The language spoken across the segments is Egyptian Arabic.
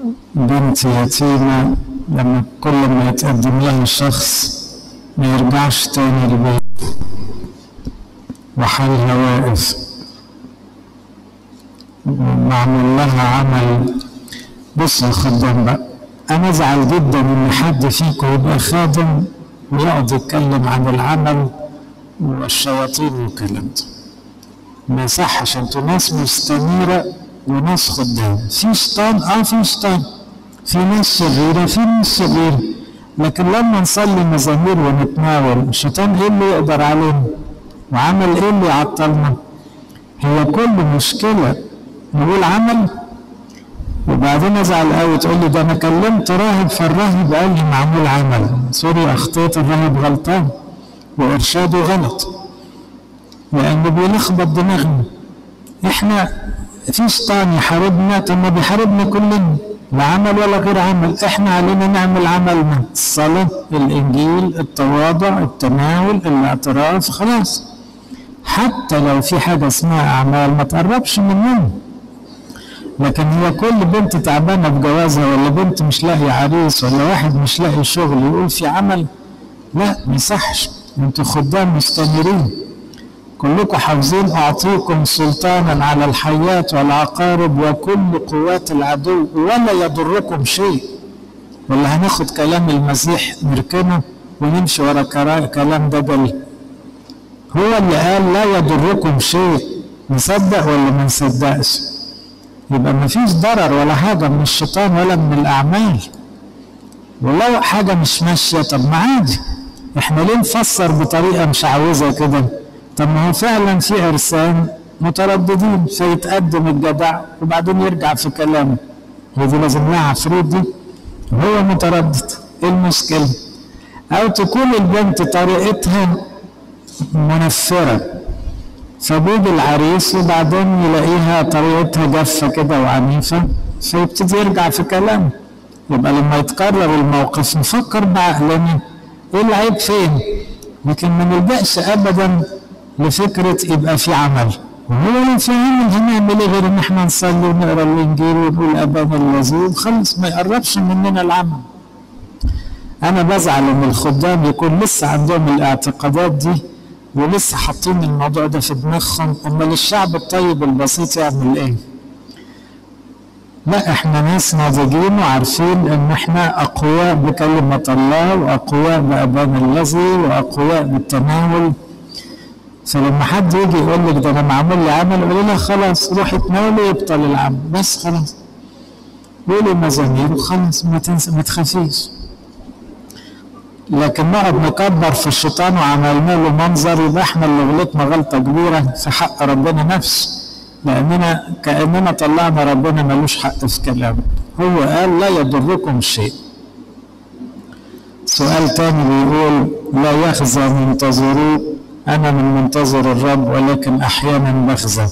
بنت يتيمة لما كل ما يتقدم لها شخص ما يرجعش تاني البيت وحالها واقف معمول لها عمل بص يا خدام بقى انا ازعل جدا ان حد فيكم يبقى خادم ويقعد يتكلم عن العمل والشياطين والكلام ده ما يصحش انتوا ناس مستنيره وناس خدام في شيطان اه في شيطان في ناس شريره في ناس شريره لكن لما نصلي مزامير ونتناول الشيطان ايه اللي يقدر علينا وعمل ايه اللي يعطلنا هي كل مشكله نقول عمل وبعدين ازعل قوي تقول لي ده انا كلمت راهب فالراهب قال لي معمول عمل سوري اخطيت الراهب غلطان وارشاده غلط لانه بيلخبط دماغنا احنا في شيطان يحاربنا طب ما بيحاربنا كلنا لا عمل ولا غير عمل احنا علينا نعمل عملنا الصلاة الانجيل التواضع التناول الاعتراف خلاص حتى لو في حاجة اسمها اعمال ما تقربش مننا لكن هي كل بنت تعبانة بجوازها ولا بنت مش لاقي عريس ولا واحد مش لاقي شغل يقول في عمل لا ما يصحش انتوا خدام مستمرين كلكم حافظين اعطيكم سلطانا على الحيات والعقارب وكل قوات العدو ولا يضركم شيء ولا هناخد كلام المسيح نركنه ونمشي ورا كلام دجل هو اللي قال لا يضركم شيء نصدق ولا ما نصدقش يبقى ما فيش ضرر ولا حاجة من الشيطان ولا من الأعمال ولو حاجة مش ماشية طب ما عادي احنا ليه نفسر بطريقة مشعوذة كده طب ما هو فعلا في عرسان مترددين فيتقدم الجدع وبعدين يرجع في كلامه هي دي لازم لها عفريت دي هو متردد ايه المشكلة او تكون البنت طريقتها منفرة فبيجي العريس وبعدين يلاقيها طريقتها جافة كده وعنيفة فيبتدي يرجع في كلامه يبقى لما يتكرر الموقف نفكر بعقلنا ايه العيب فين لكن ما نلجأش ابدا لفكرة يبقى في عمل وهو لو في عمل هنعمل ايه غير ان احنا نصلي ونقرا الانجيل ونقول ابانا الذي وخلص ما يقربش مننا العمل انا بزعل ان الخدام يكون لسه عندهم الاعتقادات دي ولسه حاطين الموضوع ده في دماغهم امال الشعب الطيب البسيط يعمل ايه لا احنا ناس ناضجين وعارفين ان احنا اقوياء بكلمة الله واقوياء بابانا الذي واقوياء بالتناول فلما حد يجي يقول لك ده انا معمول لي عمل قول له خلاص روح اتناولي ويبطل العمل بس خلاص قولي مزامير وخلاص ما تنسى ما تخافيش لكن نقعد نكبر في الشيطان وعملنا له منظر يبقى احنا اللي غلطنا غلطه كبيره في حق ربنا نفسه لاننا كاننا طلعنا ربنا ملوش حق في كلامه هو قال لا يضركم شيء سؤال تاني بيقول لا يخزى منتظروه انا من منتظر الرب ولكن احيانا بخزى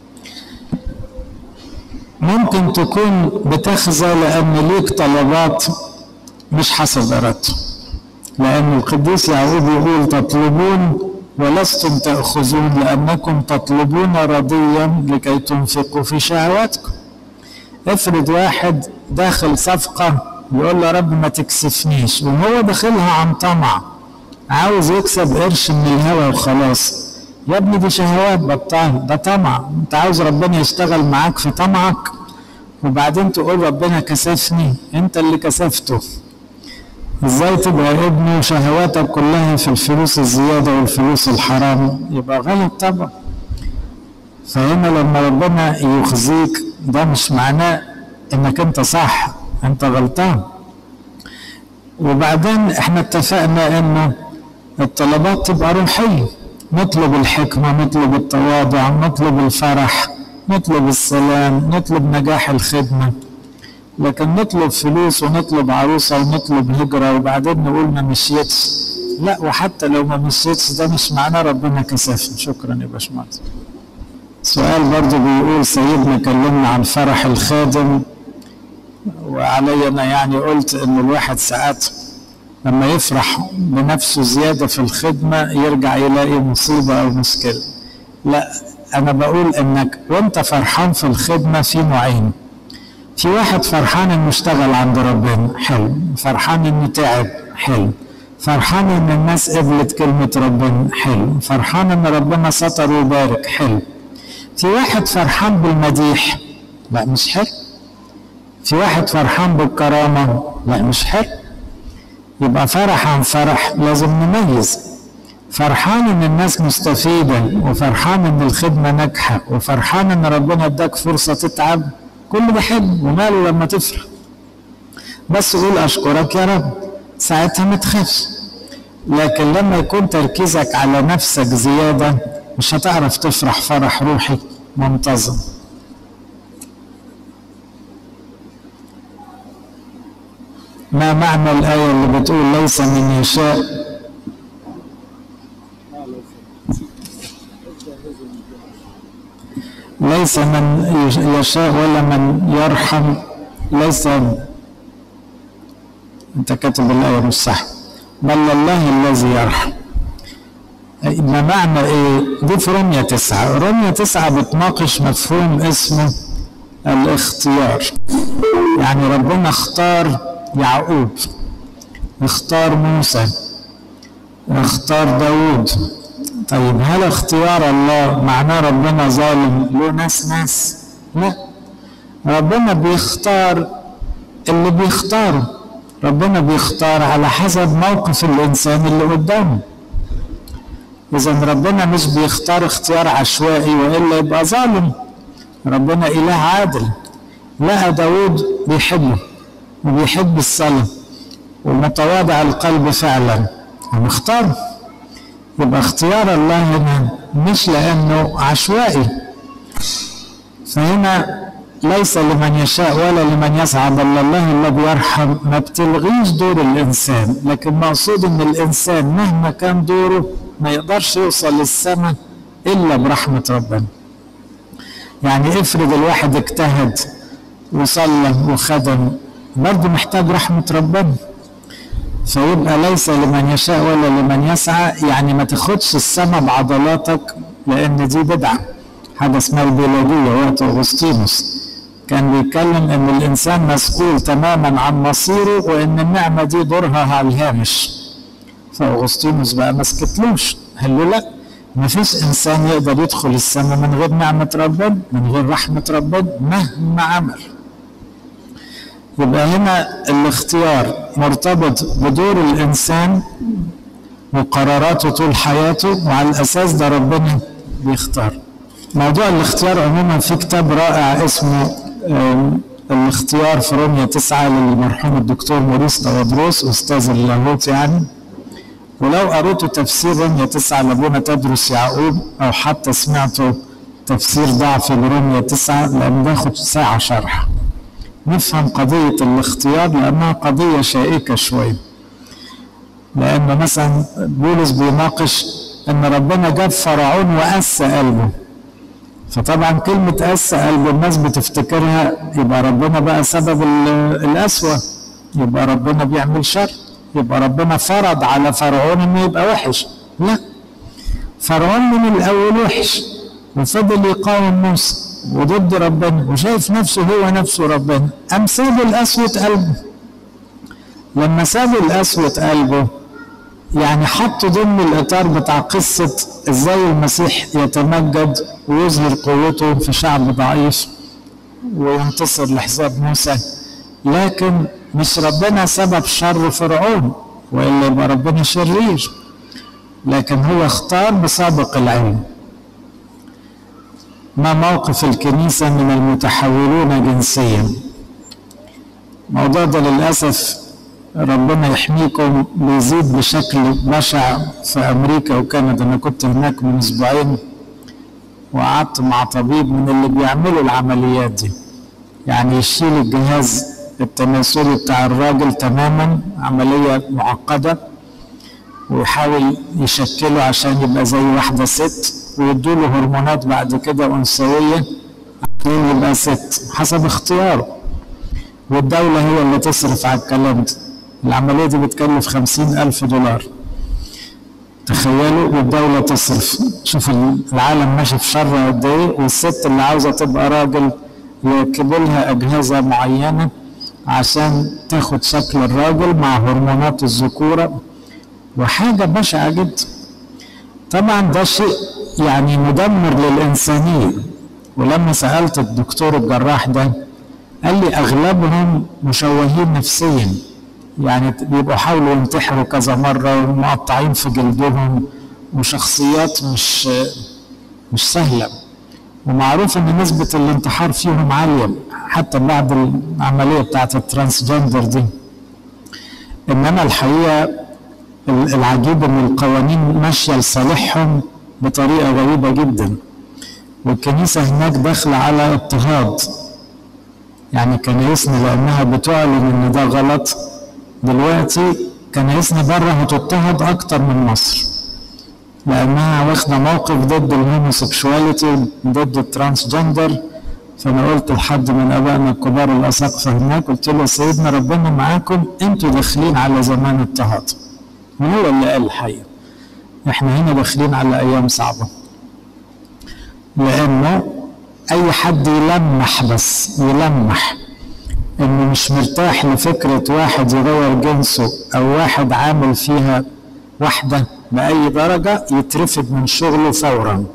ممكن تكون بتخزى لان ليك طلبات مش حسب ارادته لأن القديس يعقوب يقول تطلبون ولستم تأخذون لأنكم تطلبون رضيا لكي تنفقوا في شهواتكم افرض واحد داخل صفقة يقول له رب ما تكسفنيش وهو داخلها عن طمع عاوز يكسب قرش من الهوى وخلاص يا ابني دي شهوات بطال ده طمع انت عاوز ربنا يشتغل معاك في طمعك وبعدين تقول ربنا كسفني انت اللي كسفته ازاي تبقى ابن وشهواتك كلها في الفلوس الزياده والفلوس الحرام يبقى غلط طبعا فهنا لما ربنا يخزيك ده مش معناه انك انت صح انت غلطان وبعدين احنا اتفقنا انه الطلبات تبقى روحيه نطلب الحكمه نطلب التواضع نطلب الفرح نطلب السلام نطلب نجاح الخدمه لكن نطلب فلوس ونطلب عروسة ونطلب هجرة وبعدين نقول ما مشيتش لا وحتى لو ما مشيتش ده مش معناه ربنا كسفني شكرا يا باشمهندس سؤال برضه بيقول سيدنا كلمنا عن فرح الخادم وعلي انا يعني قلت ان الواحد ساعات لما يفرح بنفسه زيادة في الخدمة يرجع يلاقي مصيبة أو مشكلة لا أنا بقول إنك وأنت فرحان في الخدمة في نوعين في واحد فرحان انه اشتغل عند ربنا حلو فرحان انه تعب حلو فرحان ان الناس قبلت كلمة ربنا حلو فرحان ان ربنا ستر وبارك حلو في واحد فرحان بالمديح لا مش حلو في واحد فرحان بالكرامة لا مش حلو يبقى فرح عن فرح لازم نميز فرحان ان الناس مستفيدة وفرحان ان الخدمة ناجحة وفرحان ان ربنا اداك فرصة تتعب كل ده حلو وماله لما تفرح بس قول اشكرك يا رب ساعتها ما تخافش لكن لما يكون تركيزك على نفسك زيادة مش هتعرف تفرح فرح روحي منتظم ما معنى الآية اللي بتقول ليس من يشاء ليس من يشاء ولا من يرحم ليس انت كاتب الآية مش صح بل الله الذي يرحم ما معنى ايه دي في رمية تسعة رمية تسعة بتناقش مفهوم اسمه الاختيار يعني ربنا اختار يعقوب اختار موسى اختار داود طيب هل اختيار الله معناه ربنا ظالم له ناس ناس لا ربنا بيختار اللي بيختاره ربنا بيختار على حسب موقف الانسان اللي قدامه اذا ربنا مش بيختار اختيار عشوائي والا يبقى ظالم ربنا اله عادل لقى داود بيحبه وبيحب الصلاه ومتواضع القلب فعلا ومختار يبقى اختيار الله هنا مش لانه عشوائي فهنا ليس لمن يشاء ولا لمن يسعى بل الله الذي يرحم ما بتلغيش دور الانسان لكن مقصود ان الانسان مهما كان دوره ما يقدرش يوصل للسماء الا برحمه ربنا يعني افرض الواحد اجتهد وصلى وخدم برضه محتاج رحمه ربنا فيبقى ليس لمن يشاء ولا لمن يسعى يعني ما تاخدش السماء بعضلاتك لان دي بدعه حاجه اسمها البيولوجيه وقت اغسطينوس كان بيتكلم ان الانسان مسؤول تماما عن مصيره وان النعمه دي دورها على الهامش فاغسطينوس بقى ما سكتلوش قال له لا ما فيش انسان يقدر يدخل السماء من غير نعمه ربنا من غير رحمه ربنا مهما عمل يبقى هنا الاختيار مرتبط بدور الانسان وقراراته طول حياته وعلى الاساس ده ربنا بيختار موضوع الاختيار عموما في كتاب رائع اسمه الاختيار في رومية تسعة للمرحوم الدكتور موريس تودروس أستاذ اللاهوت يعني ولو قريتوا تفسير رومية تسعة لابونا تدرس يعقوب أو حتى سمعتوا تفسير ضعف لرومية تسعة لأن بياخد ساعة شرح نفهم قضية الاختيار لأنها قضية شائكة شوية لأن مثلا بولس بيناقش أن ربنا جاب فرعون وأس قلبه فطبعا كلمة أس قلب الناس بتفتكرها يبقى ربنا بقى سبب الأسوأ يبقى ربنا بيعمل شر يبقى ربنا فرض على فرعون انه يبقى وحش لا فرعون من الأول وحش وفضل يقاوم موسى وضد ربنا وشايف نفسه هو نفسه ربنا قام ساب القسوة قلبه لما ساب القسوة قلبه يعني حط ضمن الإطار بتاع قصة إزاي المسيح يتمجد ويظهر قوته في شعب ضعيف وينتصر لحساب موسى لكن مش ربنا سبب شر فرعون وإلا يبقى ربنا شرير لكن هو اختار بسابق العلم ما موقف الكنيسة من المتحولون جنسيا الموضوع ده للأسف ربنا يحميكم بيزيد بشكل بشع في أمريكا وكندا أنا كنت هناك من أسبوعين وقعدت مع طبيب من اللي بيعملوا العمليات دي يعني يشيل الجهاز التناسلي بتاع الراجل تماما عملية معقدة ويحاول يشكله عشان يبقى زي واحدة ست ويدوله هرمونات بعد كده أنثوية عشان يبقى ست حسب اختياره والدولة هي اللي تصرف على الكلام ده العملية دي بتكلف خمسين ألف دولار تخيلوا والدولة تصرف شوف العالم ماشي في شر قد ايه والست اللي عاوزة تبقى راجل يركبوا لها أجهزة معينة عشان تاخد شكل الراجل مع هرمونات الذكورة وحاجة بشعة جدا طبعا ده شيء يعني مدمر للإنسانية ولما سألت الدكتور الجراح ده قال لي أغلبهم مشوهين نفسيا يعني بيبقوا حاولوا ينتحروا كذا مرة ومقطعين في جلدهم وشخصيات مش مش سهلة ومعروف ان نسبة الانتحار فيهم عالية حتى بعد العملية بتاعت الترانسجندر دي انما الحقيقة العجيب ان القوانين ماشية لصالحهم بطريقة غريبة جدا والكنيسة هناك داخلة على اضطهاد يعني كنايسنا لأنها بتعلن إن ده غلط دلوقتي كنايسنا بره هتضطهد أكتر من مصر لأنها واخدة موقف ضد الهوموسيكشواليتي ضد الترانسجندر فأنا قلت لحد من آبائنا الكبار الأساقفة هناك قلت له سيدنا ربنا معاكم أنتوا داخلين على زمان اضطهاد وهو اللي قال الحقيقة احنا هنا داخلين على أيام صعبة لأنه أي حد يلمح بس يلمح إنه مش مرتاح لفكرة واحد يغير جنسه أو واحد عامل فيها واحدة بأي درجة يترفد من شغله فورا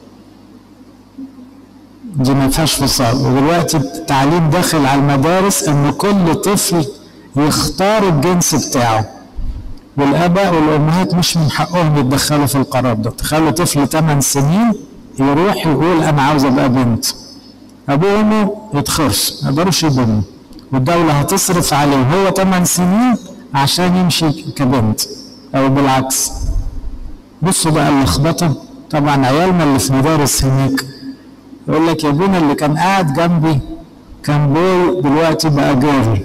دي ما فيهاش فصال ودلوقتي التعليم داخل على المدارس إن كل طفل يختار الجنس بتاعه والآباء والأمهات مش من حقهم يتدخلوا في القرار ده تخيلوا طفل 8 سنين يروح يقول انا عاوز ابقى بنت ابوه وامه يتخرش ما يقدروش يضموا والدولة هتصرف عليه وهو 8 سنين عشان يمشي كبنت او بالعكس بصوا بقى اللخبطة طبعا عيالنا اللي في مدارس هناك يقول لك يا ابونا اللي كان قاعد جنبي كان بوي دلوقتي بقى جاري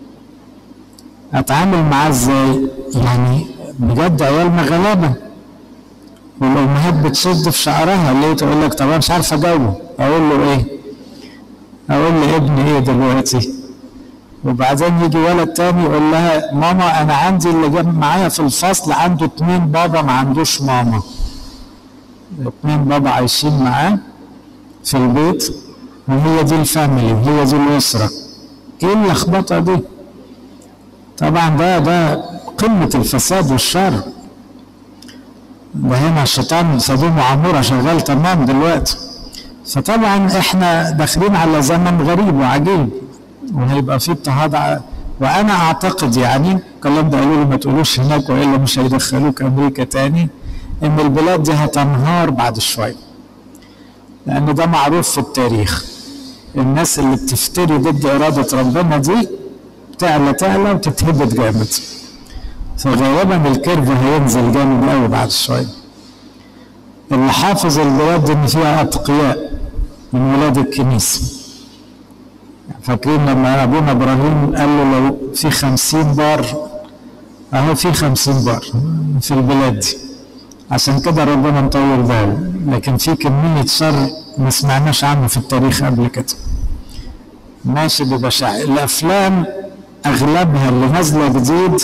اتعامل معاه ازاي يعني بجد عيالنا غلابه والامهات بتشد في شعرها ليه تقول لك طب انا مش عارفه اجاوبه اقول له ايه اقول لابني ايه دلوقتي وبعدين يجي ولد تاني يقول لها ماما انا عندي اللي جنب معايا في الفصل عنده اتنين بابا ما عندوش ماما اتنين بابا عايشين معاه في البيت وهي دي الفاميلي وهي دي الاسره ايه اللخبطه دي طبعا ده ده قمه الفساد والشر ده هنا الشيطان سدوم وعمورة شغال تمام دلوقتي فطبعا احنا داخلين على زمن غريب وعجيب وهيبقى في اضطهاد وانا اعتقد يعني الكلام ده قالوا لي ما تقولوش هناك والا مش هيدخلوك امريكا تاني ان البلاد دي هتنهار بعد شويه لان ده معروف في التاريخ الناس اللي بتفتري ضد اراده ربنا دي تعلى تعلى وتتهبط جامد فغالبا الكيرف هينزل جامد قوي بعد شويه اللي حافظ البلاد ان فيها اتقياء من ولاد الكنيسه فاكرين لما ابونا ابراهيم قال له لو في خمسين بار اهو في خمسين بار في البلاد دي عشان كده ربنا مطول باله لكن في كمية شر ما سمعناش عنه في التاريخ قبل كده ماشي ببشاعة الأفلام أغلبها اللي نازلة جديد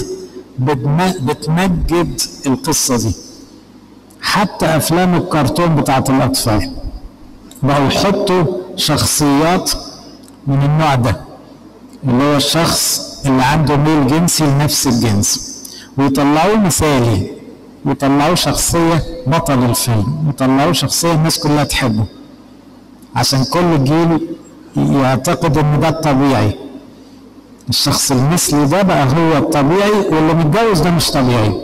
بتمجد القصة دي حتى أفلام الكرتون بتاعت الأطفال بقوا يحطوا شخصيات من النوع ده اللي هو الشخص اللي عنده ميل جنسي لنفس الجنس ويطلعوه مثالي يطلعوه شخصية بطل الفيلم يطلعوه شخصية الناس كلها تحبه عشان كل جيل يعتقد ان ده الطبيعي الشخص المثلي ده بقى هو الطبيعي واللي متجوز ده مش طبيعي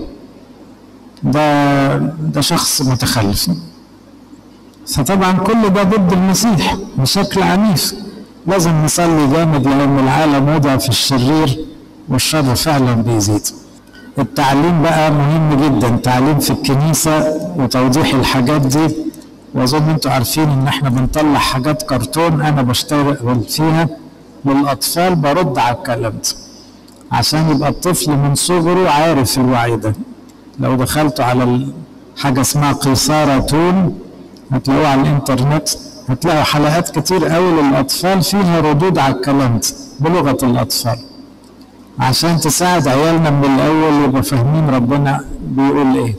ده ده شخص متخلف فطبعا كل ده ضد المسيح بشكل عنيف لازم نصلي جامد لان العالم وضع في الشرير والشر فعلا بيزيد التعليم بقى مهم جدا تعليم في الكنيسة وتوضيح الحاجات دي واظن انتوا عارفين ان احنا بنطلع حاجات كرتون انا بشتغل فيها للاطفال برد على الكلام ده عشان يبقى الطفل من صغره عارف الوعي ده لو دخلتوا على حاجة اسمها قيصارة تون هتلاقوها على الانترنت هتلاقوا حلقات كتير قوي للاطفال فيها ردود على الكلام ده بلغة الاطفال عشان تساعد عيالنا من الاول يبقوا فاهمين ربنا بيقول ايه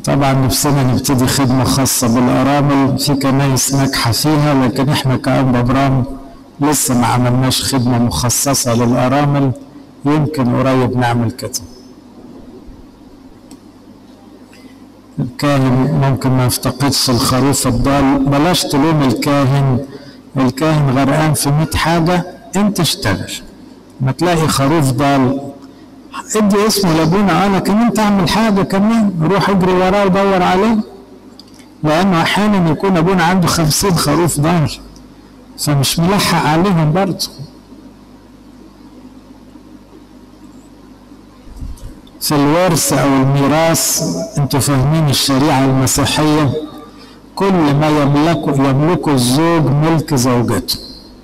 طبعا نفسنا نبتدي خدمة خاصة بالأرامل في كنايس ناجحة فيها لكن احنا كأنبا برام لسه ما عملناش خدمة مخصصة للأرامل يمكن قريب نعمل كده الكاهن ممكن ما يفتقدش الخروف الضال بلاش تلوم الكاهن الكاهن غرقان في 100 حاجة انت اشتغل ما تلاقي خروف ضال ادي اسمه لابونا اه لكن انت اعمل حاجة كمان روح اجري وراه ودور عليه لانه احيانا يكون ابونا عنده خمسين خروف ضال فمش ملحق عليهم برضه في الورث او الميراث انتوا فاهمين الشريعه المسيحيه كل ما يملكه يملكه الزوج ملك زوجته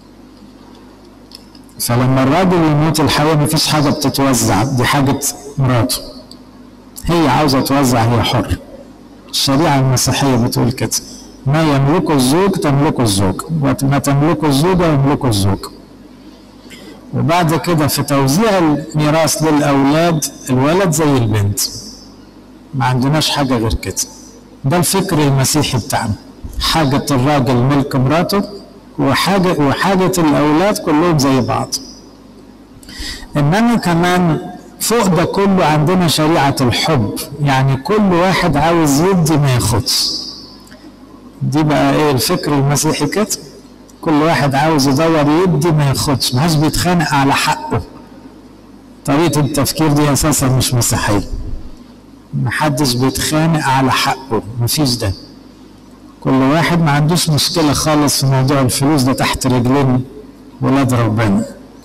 فلما الراجل يموت الحقيقه مفيش حاجه بتتوزع دي حاجه مراته هي عاوزه توزع هي حر الشريعه المسيحيه بتقول كده ما يملكه الزوج تملكه الزوج وما تملكه الزوجه يملكه الزوج وبعد كده في توزيع الميراث للأولاد الولد زي البنت ما عندناش حاجة غير كده ده الفكر المسيحي بتاعنا حاجة الراجل ملك مراته وحاجة وحاجة الأولاد كلهم زي بعض إنما كمان فوق ده كله عندنا شريعة الحب يعني كل واحد عاوز يدي ما ياخدش دي بقى ايه الفكر المسيحي كده كل واحد عاوز يدور يدي ما ياخدش ما بيتخانق على حقه طريقة التفكير دي أساسا مش مسيحية محدش بيتخانق على حقه مفيش ده كل واحد ما عندوش مشكلة خالص في موضوع الفلوس ده تحت رجلين ولاد ربنا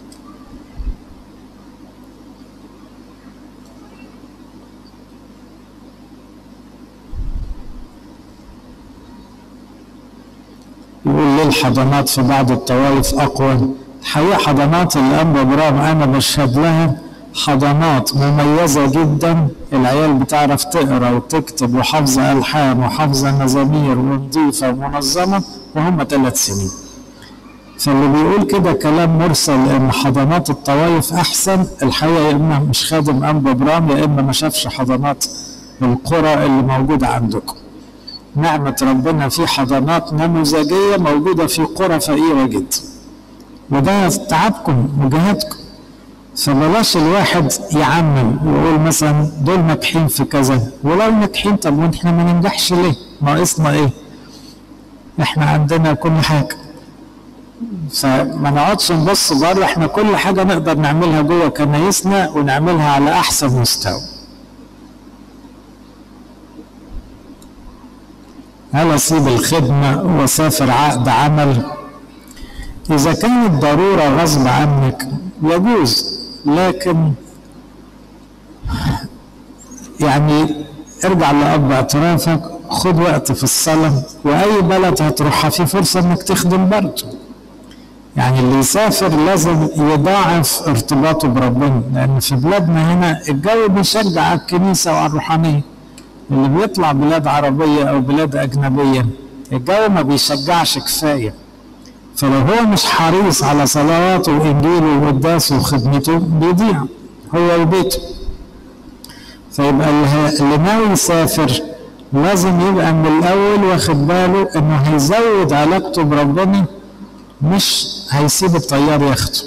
يقول ليه الحضانات في بعض الطوائف أقوى الحقيقة حضانات الأنبا برام أنا بشهد لها حضانات مميزة جدا العيال بتعرف تقرا وتكتب وحافظة ألحان وحافظة مزامير ونظيفة ومنظمة وهم ثلاث سنين فاللي بيقول كده كلام مرسل ان حضانات الطوائف احسن الحقيقه يا اما مش خادم انبا برام يا اما ما شافش حضانات القرى اللي موجوده عندكم نعمة ربنا في حضانات نموذجية موجودة في قرى فقيرة جدا وده تعبكم وجهادكم فبلاش الواحد يعمم ويقول مثلا دول ناجحين في كذا ولو ناجحين طب واحنا ما ننجحش ليه؟ ناقصنا ايه؟ احنا عندنا كل حاجة فما نقعدش نبص بره احنا كل حاجة نقدر نعملها جوه كنايسنا ونعملها على أحسن مستوى هل أسيب الخدمة وأسافر عقد عمل إذا كانت ضرورة غصب عنك يجوز لكن يعني ارجع لأب اعترافك خد وقت في الصلاة وأي بلد هتروحها في فرصة إنك تخدم برضه يعني اللي يسافر لازم يضاعف ارتباطه بربنا لأن في بلادنا هنا الجو بيشجع على الكنيسة وعلى الروحانية اللي بيطلع بلاد عربية أو بلاد أجنبية الجو ما بيشجعش كفاية فلو هو مش حريص على صلواته وإنجيله وقداسه وخدمته بيضيع هو وبيته فيبقى اللي ناوي يسافر لازم يبقى من الأول واخد باله إنه هيزود علاقته بربنا مش هيسيب الطيار ياخده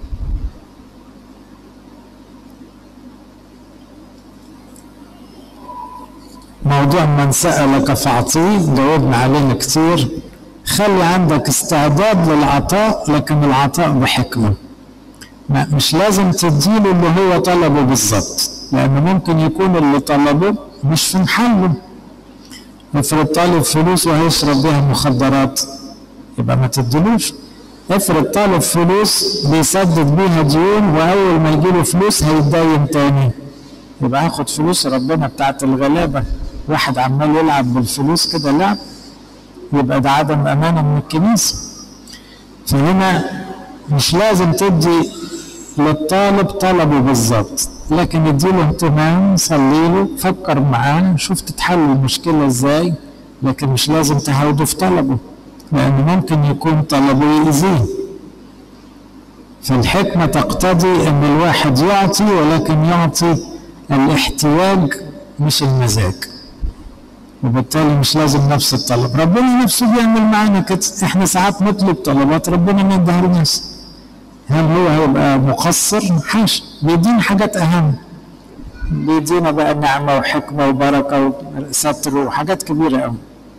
موضوع من سألك فأعطيه جاوبنا عليه كتير خلي عندك استعداد للعطاء لكن العطاء بحكمة مش لازم تديله اللي هو طلبه بالظبط لأنه ممكن يكون اللي طلبه مش في محله افرض طالب فلوس وهيشرب بيها مخدرات يبقى ما تدلوش افرض طالب فلوس بيسدد بيها ديون واول ما يجيله فلوس هيتدين تاني يبقى هاخد فلوس ربنا بتاعت الغلابه واحد عمال يلعب بالفلوس كده لعب يبقى ده عدم امانه من الكنيسه فهنا مش لازم تدي للطالب طلبه بالظبط لكن اديله اهتمام صلي له فكر معاه شوف تتحل المشكله ازاي لكن مش لازم تهاوده في طلبه لأنه ممكن يكون طلبه يأذيه فالحكمة تقتضي أن الواحد يعطي ولكن يعطي الاحتياج مش المزاج وبالتالي مش لازم نفس الطلب ربنا نفسه بيعمل معانا كده احنا ساعات نطلب طلبات ربنا ما يديهالناش هل هو هيبقى مقصر حاشا بيدينا حاجات اهم بيدينا بقى نعمه وحكمه وبركه وستر وحاجات كبيره قوي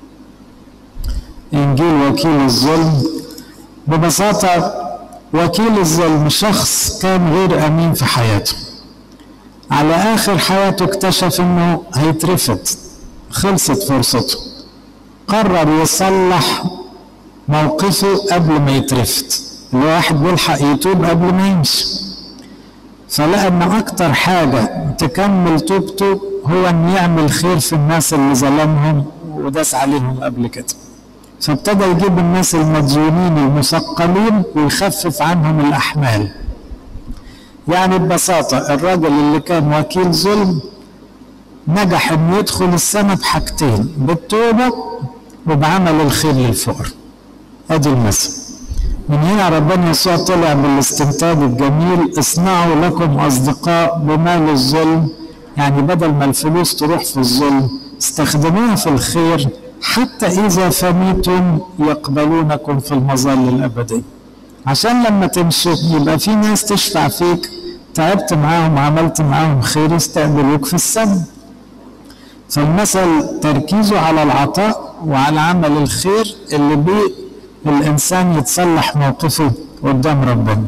انجيل وكيل الظلم ببساطه وكيل الظلم شخص كان غير امين في حياته على اخر حياته اكتشف انه هيترفض خلصت فرصته قرر يصلح موقفه قبل ما يترفض الواحد بيلحق يتوب قبل ما يمشي فلقى ان اكتر حاجة تكمل توبته هو ان يعمل خير في الناس اللي ظلمهم وداس عليهم قبل كده فابتدى يجيب الناس المديونين المثقلين ويخفف عنهم الاحمال يعني ببساطة الراجل اللي كان وكيل ظلم نجح انه يدخل السنة بحاجتين بالتوبة وبعمل الخير للفقر ادي المثل من هنا ربنا يسوع طلع بالاستنتاج الجميل اصنعوا لكم اصدقاء بمال الظلم يعني بدل ما الفلوس تروح في الظلم استخدموها في الخير حتى اذا فنيتم يقبلونكم في المظل الابدي عشان لما تمشي يبقى في ناس تشفع فيك تعبت معاهم عملت معاهم خير يستقبلوك في السماء فالمثل تركيزه على العطاء وعلى عمل الخير اللي بيه الإنسان يتصلح موقفه قدام ربنا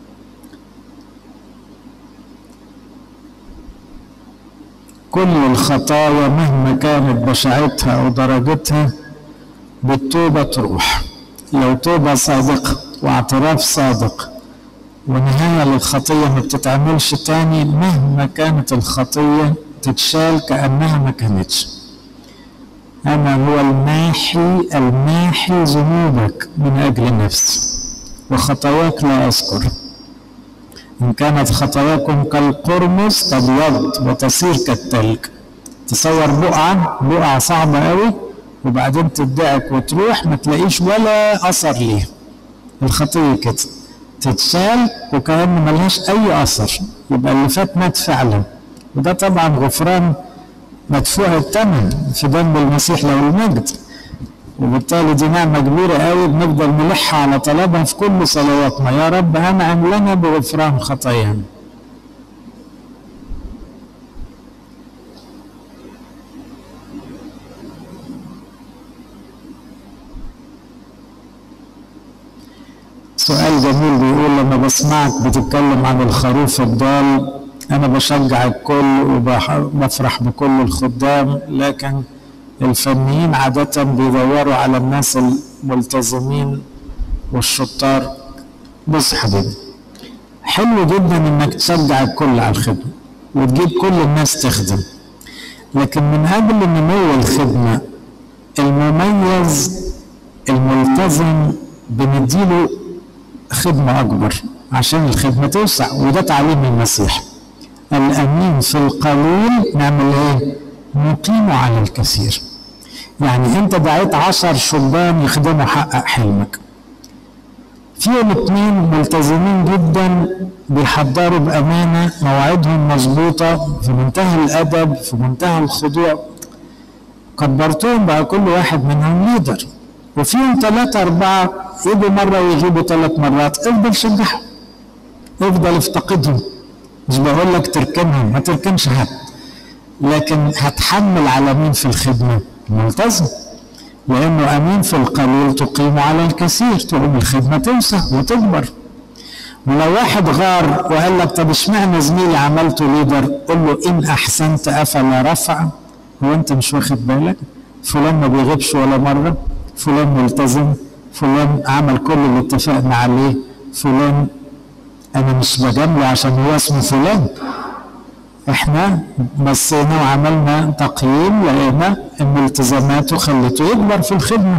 كل الخطايا مهما كانت بشاعتها أو درجتها بالتوبة تروح لو توبة صادقة واعتراف صادق ونهاية للخطية ما بتتعملش تاني مهما كانت الخطية تتشال كأنها ما كانتش أنا هو الماحي الماحي ذنوبك من أجل نفسي وخطاياك لا أذكر إن كانت خطاياكم كالقرمز تبيض وتصير كالتلج تصور بقعة بقعة صعبة قوي وبعدين تدعك وتروح ما تلاقيش ولا أثر ليها الخطية كده تتشال وكأن ملهاش أي أثر يبقى اللي فات مات فعلا وده طبعا غفران مدفوع الثمن في دم المسيح له المجد وبالتالي دي نعمة كبيرة قوي بنفضل نلح على طلبها في كل صلواتنا يا رب أنعم لنا بغفران خطايانا سؤال جميل بيقول لما بسمعك بتتكلم عن الخروف الضال أنا بشجع الكل وبفرح بكل الخدام لكن الفنيين عادة بيدوروا على الناس الملتزمين والشطار بص حبيبي حلو جدا انك تشجع الكل على الخدمة وتجيب كل الناس تخدم لكن من قبل نمو الخدمة المميز الملتزم بنديله خدمة أكبر عشان الخدمة توسع وده تعليم المسيح الأمين في القليل نعمل إيه؟ نقيمه على الكثير يعني أنت دعيت عشر شبان يخدموا حقق حلمك فيهم اتنين ملتزمين جدا بيحضروا بأمانة مواعيدهم مظبوطة في منتهى الأدب في منتهى الخضوع كبرتهم بقى كل واحد منهم ليدر وفيهم ثلاثة أربعة يجوا مرة ويغيبوا ثلاث مرات افضل شجعهم افضل افتقدهم مش بقول لك تركنهم ما تركنش حد لكن هتحمل على مين في الخدمة الملتزم لأنه أمين في القليل تقيم على الكثير تقوم الخدمة توسع وتكبر ولو واحد غار وقال لك طب اشمعنى زميلي عملته ليدر قل له إن أحسنت أفلا رفع هو أنت مش واخد بالك فلان ما بيغيبش ولا مرة فلان ملتزم فلان عمل كل اللي اتفقنا عليه فلان انا مش بجامله عشان هو اسمه فلان احنا بصينا وعملنا تقييم لقينا ان التزاماته خلته يكبر في الخدمه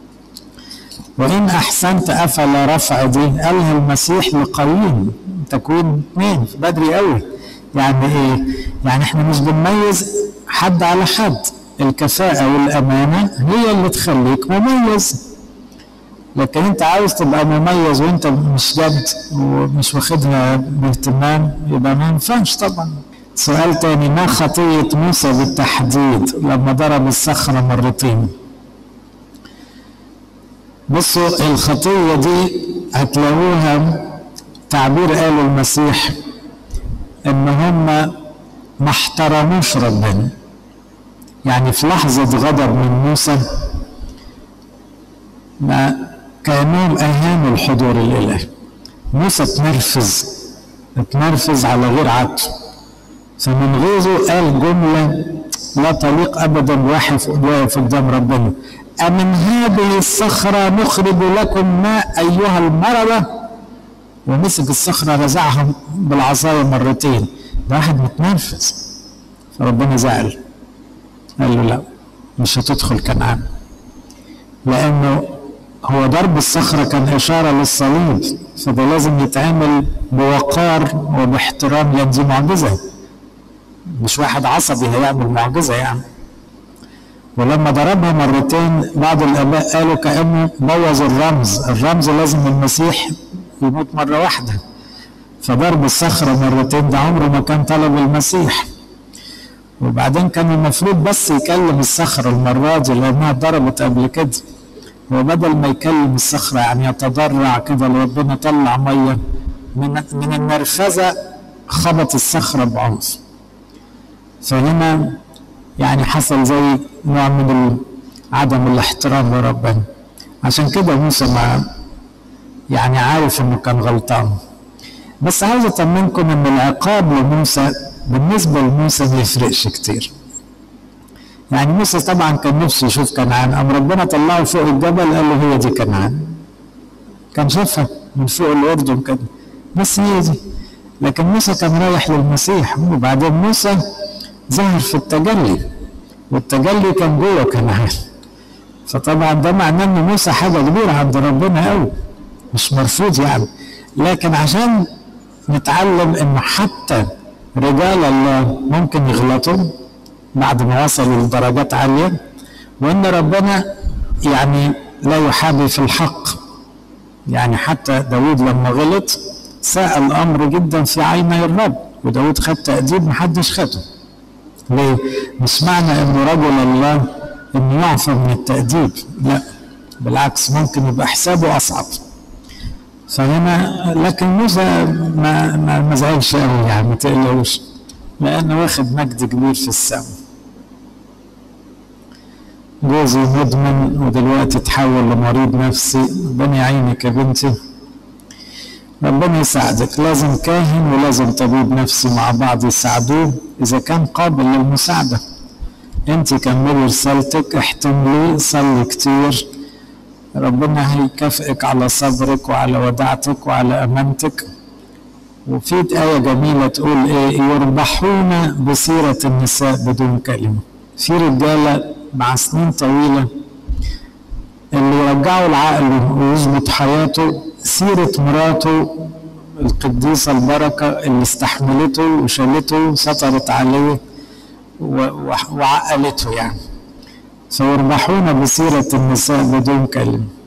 وان احسنت افلا رفع دي قالها المسيح لقايين تكوين اثنين بدري قوي يعني ايه يعني احنا مش بنميز حد على حد الكفاءة والأمانة هي اللي تخليك مميز لكن انت عاوز تبقى مميز وانت مش جد ومش واخدها باهتمام يبقى ما ينفعش طبعا سؤال تاني ما خطية موسى بالتحديد لما ضرب الصخرة مرتين بصوا الخطية دي هتلاقوها تعبير قاله المسيح ان هم ما احترموش ربنا يعني في لحظة غضب من موسى ما كانهم اهانوا الحضور الالهي موسى اتنرفز اتنرفز على غير عادته فمن غيظه قال جملة لا تليق ابدا بواحد واقف قدام ربنا أمن هذه الصخرة نخرج لكم ماء أيها المرضى ومسك الصخرة رزعها بالعصاية مرتين ده واحد متنرفز فربنا زعل قال له لا مش هتدخل كنعان لأنه هو ضرب الصخرة كان إشارة للصليب فده لازم يتعمل بوقار وباحترام لأن دي معجزة مش واحد عصبي هيعمل معجزة يعني ولما ضربها مرتين بعض الآباء قالوا كأنه بوظ الرمز الرمز لازم المسيح يموت مرة واحدة فضرب الصخرة مرتين ده عمره ما كان طلب المسيح وبعدين كان المفروض بس يكلم الصخرة المرة دي لأنها ضربت قبل كده وبدل ما يكلم الصخرة يعني يتضرع كده لربنا طلع مية من من النرفزة خبط الصخرة بعنف فهنا يعني حصل زي نوع من عدم الاحترام لربنا عشان كده موسى ما يعني عارف انه كان غلطان بس عاوز اطمنكم ان العقاب لموسى بالنسبه لموسى ما يفرقش كتير يعني موسى طبعا كان نفسه يشوف كنعان قام ربنا طلعه فوق الجبل قال له هي دي كنعان كان شافها من فوق الاردن كده بس هي دي لكن موسى كان رايح للمسيح وبعدين موسى ظهر في التجلي والتجلي كان جوه كنعان فطبعا ده معناه ان موسى حاجه كبيره عند ربنا قوي مش مرفوض يعني لكن عشان نتعلم ان حتى رجال الله ممكن يغلطوا بعد ما وصلوا لدرجات عاليه وان ربنا يعني لا يحابي في الحق يعني حتى داود لما غلط ساء الامر جدا في عيني الرب وداود خد تأديب محدش خده ليه؟ مش معنى انه رجل الله انه يعفى من التأديب لا بالعكس ممكن يبقى حسابه اصعب فهنا لكن موسى ما ما, ما زعلش قوي يعني ما تقلقوش لانه واخد مجد كبير في السماء جوزي مدمن ودلوقتي تحول لمريض نفسي ربنا يعينك يا بنتي ربنا يساعدك لازم كاهن ولازم طبيب نفسي مع بعض يساعدوه اذا كان قابل للمساعده انت كملي رسالتك احتملي صلي كتير ربنا هيكافئك على صبرك وعلى وداعتك وعلى امانتك وفي آية جميلة تقول إيه يربحون بسيرة النساء بدون كلمة في رجالة مع سنين طويلة اللي يرجعوا العقل ويظبط حياته سيرة مراته القديسة البركة اللي استحملته وشالته وسطرت عليه وعقلته يعني فيربحون بسيرة النساء بدون كلمة